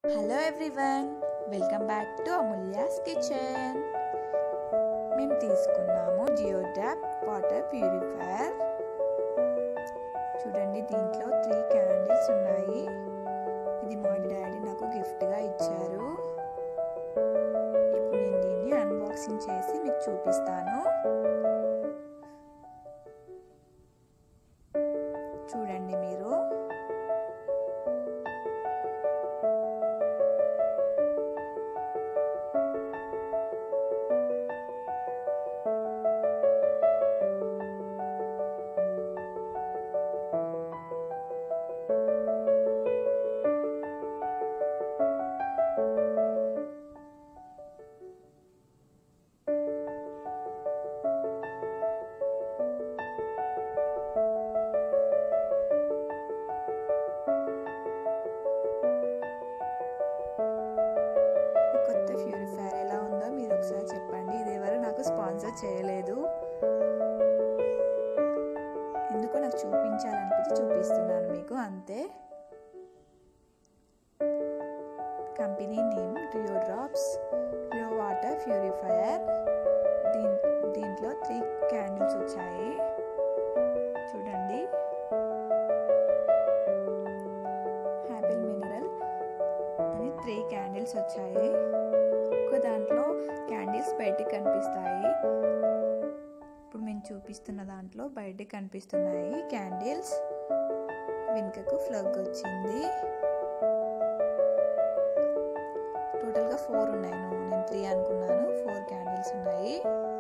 Hello everyone welcome back to Amulya's kitchen మేము తీసుకున్నాము Jio tap water purifier చూడండి దీంట్లో త్రీ క్యాండిల్స్ ఉన్నాయి ఇది మా డాడీ నాకు గిఫ్ట్గా ఇచ్చారు ఇప్పుడు నేను దీన్ని అన్బాక్సింగ్ చేసి మీకు చూపిస్తాను చూడండి మీరు కొత్త ప్యూరిఫైయర్ ఎలా ఉందో మీరు ఒకసారి చెప్పండి ఇది ఎవరు నాకు స్పాన్సర్ చేయలేదు ఎందుకో నాకు చూపించాలనిపించి చూపిస్తున్నాను మీకు అంతే company name Rio drops Rio water purifier దీన్ దీంట్లో త్రీ క్యాండిల్స్ వచ్చాయి చూడండి హ్యాపిల్ మినరల్ అని త్రీ క్యాండిల్స్ వచ్చాయి ఒక దాంట్లో క్యాండిల్స్ బయటికి కనిపిస్తాయి ఇప్పుడు మేము చూపిస్తున్న దాంట్లో బయటికి కనిపిస్తున్నాయి క్యాండిల్స్ వెనుకకు ఫ్లగ్ వచ్చింది టోటల్గా ఫోర్ ఉన్నాయి నేను త్రీ అనుకున్నాను ఫోర్ క్యాండిల్స్ ఉన్నాయి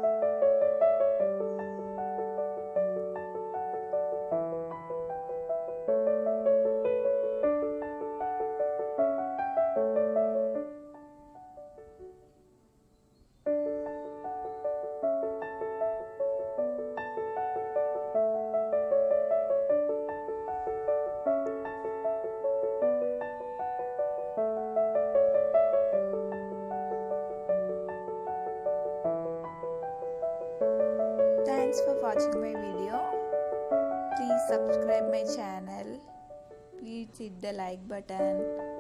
Thanks for watching my video. Please subscribe my channel. Please hit the like button.